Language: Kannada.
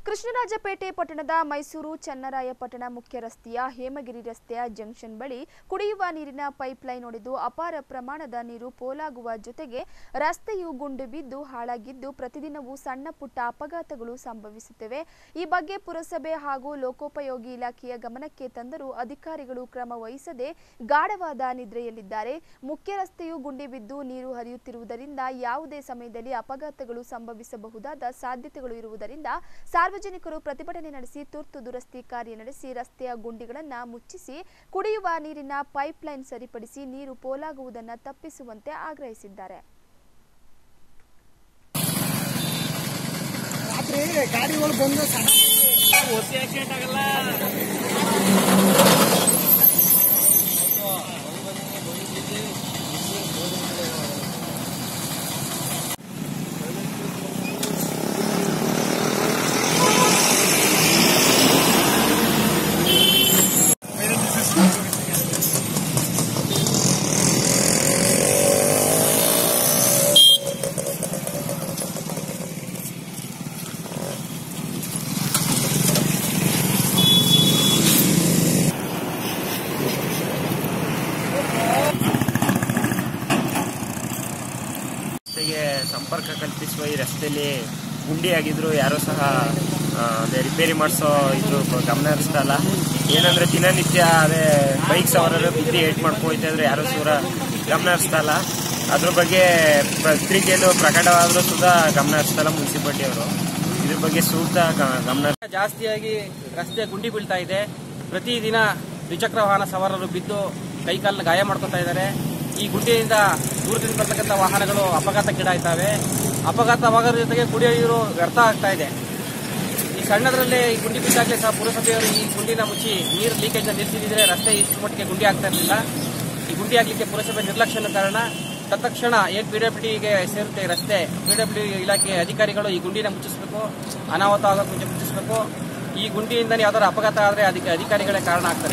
ಕೃಷ್ಣರಾಜಪೇಟೆ ಪಟ್ಟಣದ ಮೈಸೂರು ಚನ್ನರಾಯಪಟ್ಟಣ ಮುಖ್ಯ ರಸ್ತೆಯ ಹೇಮಗಿರಿ ರಸ್ತೆಯ ಜಂಕ್ಷನ್ ಬಳಿ ಕುಡಿಯುವ ನೀರಿನ ಪೈಪ್ಲೈನ್ ಒಡೆದು ಅಪಾರ ಪ್ರಮಾಣದ ನೀರು ಪೋಲಾಗುವ ಜೊತೆಗೆ ರಸ್ತೆಯು ಗುಂಡು ಬಿದ್ದು ಹಾಳಾಗಿದ್ದು ಪ್ರತಿದಿನವೂ ಸಣ್ಣ ಪುಟ್ಟ ಅಪಘಾತಗಳು ಸಂಭವಿಸುತ್ತಿವೆ ಈ ಬಗ್ಗೆ ಪುರಸಭೆ ಹಾಗೂ ಲೋಕೋಪಯೋಗಿ ಇಲಾಖೆಯ ಗಮನಕ್ಕೆ ತಂದರೂ ಅಧಿಕಾರಿಗಳು ಕ್ರಮ ವಹಿಸದೆ ಗಾಢವಾದ ನಿದ್ರೆಯಲ್ಲಿದ್ದಾರೆ ಮುಖ್ಯ ರಸ್ತೆಯು ಗುಂಡಿ ಬಿದ್ದು ನೀರು ಹರಿಯುತ್ತಿರುವುದರಿಂದ ಯಾವುದೇ ಸಮಯದಲ್ಲಿ ಅಪಘಾತಗಳು ಸಂಭವಿಸಬಹುದಾದ ಸಾಧ್ಯತೆಗಳು ಇರುವುದರಿಂದ ಸಾರ್ವಜನಿಕರು ಪ್ರತಿಭಟನೆ ನಡೆಸಿ ತುರ್ತು ದುರಸ್ತಿ ಕಾರ್ಯ ನಡೆಸಿ ರಸ್ತೆಯ ಗುಂಡಿಗಳನ್ನು ಮುಚ್ಚಿಸಿ ಕುಡಿಯುವ ನೀರಿನ ಪೈಪ್ಲೈನ್ ಸರಿಪಡಿಸಿ ನೀರು ಪೋಲಾಗುವುದನ್ನು ತಪ್ಪಿಸುವಂತೆ ಆಗ್ರಹಿಸಿದ್ದಾರೆ ರಾತ್ರಿ ಗಾಡಿಗಳು ಬಂದು ಸಡನ್ ಒತ್ತಿ ಆಕ್ಸಿಡೆಂಟ್ ಆಗಲ್ಲ ರಸ್ತೆಗೆ ಸಂಪರ್ಕ ಕಲ್ಪಿಸುವ ಈ ರಸ್ತೆಯಲ್ಲಿ ಗುಂಡಿ ಆಗಿದ್ರು ಯಾರೂ ಸಹ ಆ, ಅದೇ ರಿಪೇರಿ ಮಾಡಿಸೋ ಇದು ಗಮನ ಹರಿಸ್ತಾ ಇಲ್ಲ ಏನಂದ್ರೆ ದಿನನಿತ್ಯ ಅದೇ ಬೈಕ್ ಸವಾರರು ಬಿದ್ದು ಏಟ್ ಮಾಡ್ಕೊಯ್ತಾ ಇದ್ರೆ ಯಾರೂ ಸೂರ ಗಮನ ಹರಿಸ್ತಾ ಇಲ್ಲ ಅದ್ರ ಬಗ್ಗೆ ಪತ್ರಿಕೆಯಲ್ಲೂ ಪ್ರಕಟವಾದರೂ ಸುಧಾ ಗಮನ ಹರಿಸ್ತಾ ಇಲ್ಲ ಮುನ್ಸಿಪಾಲ್ಟಿ ಅವರು ಇದ್ರ ಬಗ್ಗೆ ಸೂಕ್ತ ಗ- ಗಮನ ಜಾಸ್ತಿಯಾಗಿ ರಸ್ತೆ ಗುಂಡಿ ಬೀಳ್ತಾ ಇದೆ ಪ್ರತಿದಿನ ದ್ವಿಚಕ್ರ ವಾಹನ ಸವಾರರು ಬಿದ್ದು ಕೈಕಾಲನ್ನ ಗಾಯ ಮಾಡ್ಕೊತಾ ಇದ್ದಾರೆ ಈ ಗುಂಡಿಯಿಂದ ದೂರದಿಂದ ಬರ್ತಕ್ಕಂಥ ವಾಹನಗಳು ಅಪಘಾತಕ್ಕೀಡಾಯ್ತವೆ ಅಪಘಾತವಾಗೋದ್ರ ಜೊತೆಗೆ ಕುಡಿಯೋ ನೀರು ವ್ಯರ್ಥ ಆಗ್ತಾ ಇದೆ ಈ ಸಣ್ಣದರಲ್ಲೇ ಈ ಗುಂಡಿ ಬಿದ್ದಾಗಲೇ ಸಹ ಪುರಸಭೆಯವರು ಈ ಗುಂಡಿನ ಮುಚ್ಚಿ ನೀರು ಲೀಕೇಜ್ ನಿಲ್ಲಿಸಿದ್ರೆ ರಸ್ತೆ ಇಷ್ಟು ಮಟ್ಟಿಗೆ ಗುಂಡಿ ಆಗ್ತಾ ಇರಲಿಲ್ಲ ಈ ಗುಂಡಿ ಆಗ್ಲಿಕ್ಕೆ ಪುರಸಭೆ ನಿರ್ಲಕ್ಷ್ಯದ ಕಾರಣ ತತ್ಕ್ಷಣ ಏನ್ ಪಿಡಬ್ಲ್ಯೂಡಿಗೆ ಸೇರುತ್ತೆ ಈ ರಸ್ತೆ ಪಿಡಬ್ಲ್ಯೂ ಇಲಾಖೆ ಅಧಿಕಾರಿಗಳು ಈ ಗುಂಡಿನ ಮುಚ್ಚಿಸಬೇಕು ಅನಾಹುತ ಆಗೋಕೆ ಮುಂಚೆ ಮುಚ್ಚಿಸಬೇಕು ಈ ಗುಂಡಿಯಿಂದನೇ ಯಾವ್ದಾದ್ರು ಅಪಘಾತ ಆದರೆ ಅದಕ್ಕೆ ಅಧಿಕಾರಿಗಳೇ ಕಾರಣ ಆಗ್ತಾರೆ